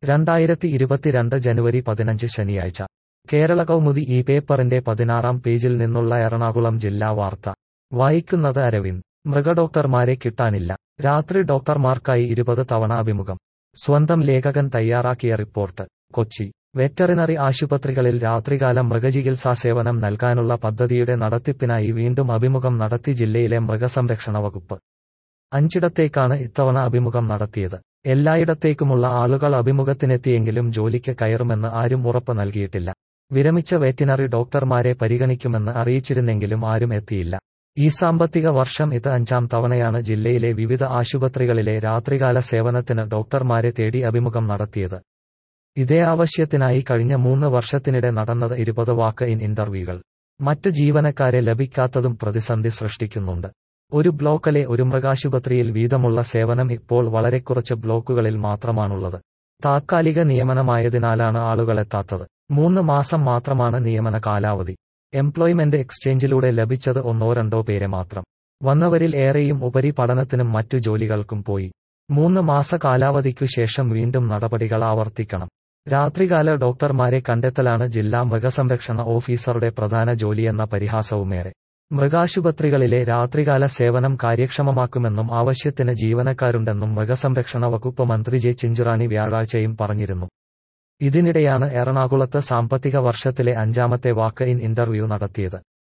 രണ്ടായിരത്തി ഇരുപത്തിരണ്ട് ജനുവരി പതിനഞ്ച് ശനിയാഴ്ച കേരള കൗമുദി ഈ പേപ്പറിന്റെ പതിനാറാം പേജിൽ നിന്നുള്ള എറണാകുളം ജില്ലാ വാർത്ത വായിക്കുന്നത് അരവിന്ദ് മൃഗഡോക്ടർമാരെ കിട്ടാനില്ല രാത്രി ഡോക്ടർമാർക്കായി ഇരുപത് തവണ അഭിമുഖം സ്വന്തം ലേഖകൻ തയ്യാറാക്കിയ റിപ്പോർട്ട് കൊച്ചി വെറ്ററിനറി ആശുപത്രികളിൽ രാത്രികാല മൃഗചികിത്സാ സേവനം നൽകാനുള്ള പദ്ധതിയുടെ നടത്തിപ്പിനായി വീണ്ടും അഭിമുഖം നടത്തി ജില്ലയിലെ മൃഗസംരക്ഷണ വകുപ്പ് അഞ്ചിടത്തേക്കാണ് ഇത്തവണ അഭിമുഖം നടത്തിയത് എല്ലായിടത്തേക്കുമുള്ള ആളുകൾ അഭിമുഖത്തിനെത്തിയെങ്കിലും ജോലിക്ക് കയറുമെന്ന് ആരും ഉറപ്പ് നൽകിയിട്ടില്ല വിരമിച്ച വെറ്റിനറി ഡോക്ടർമാരെ പരിഗണിക്കുമെന്ന് അറിയിച്ചിരുന്നെങ്കിലും ആരും എത്തിയില്ല ഈ സാമ്പത്തിക വർഷം ഇത് അഞ്ചാം തവണയാണ് ജില്ലയിലെ വിവിധ ആശുപത്രികളിലെ രാത്രികാല സേവനത്തിന് ഡോക്ടർമാരെ തേടി അഭിമുഖം നടത്തിയത് ഇതേ ആവശ്യത്തിനായി കഴിഞ്ഞ മൂന്ന് വർഷത്തിനിടെ നടന്നത് ഇരുപത് വാക്ക് ഇൻ ഇന്റർവ്യൂകൾ മറ്റ് ജീവനക്കാരെ ലഭിക്കാത്തതും പ്രതിസന്ധി സൃഷ്ടിക്കുന്നുണ്ട് ഒരു ബ്ലോക്കിലെ ഒരു മൃഗാശുപത്രിയിൽ വീതമുള്ള സേവനം ഇപ്പോൾ വളരെ കുറച്ച് ബ്ലോക്കുകളിൽ മാത്രമാണുള്ളത് താത്കാലിക നിയമനമായതിനാലാണ് ആളുകളെത്താത്തത് മൂന്ന് മാസം മാത്രമാണ് നിയമന കാലാവധി എംപ്ലോയ്മെന്റ് എക്സ്ചേഞ്ചിലൂടെ ലഭിച്ചത് ഒന്നോ രണ്ടോ പേരെ മാത്രം വന്നവരിൽ ഏറെയും ഉപരി പഠനത്തിനും മറ്റു ജോലികൾക്കും പോയി മൂന്ന് മാസ കാലാവധിക്കു ശേഷം വീണ്ടും നടപടികൾ ആവർത്തിക്കണം രാത്രികാല ഡോക്ടർമാരെ കണ്ടെത്തലാണ് ജില്ലാ മൃഗസംരക്ഷണ ഓഫീസറുടെ പ്രധാന ജോലിയെന്ന പരിഹാസവുമേറെ മൃഗാശുപത്രികളിലെ രാത്രികാല സേവനം കാര്യക്ഷമമാക്കുമെന്നും ആവശ്യത്തിന് ജീവനക്കാരുണ്ടെന്നും മൃഗസംരക്ഷണ വകുപ്പ് മന്ത്രി ജെ ചിഞ്ചുറാണി വ്യാഴാഴ്ചയും പറഞ്ഞിരുന്നു ഇതിനിടെയാണ് എറണാകുളത്ത് സാമ്പത്തിക വർഷത്തിലെ അഞ്ചാമത്തെ വാക്ക് ഇൻ ഇന്റർവ്യൂ നടത്തിയത്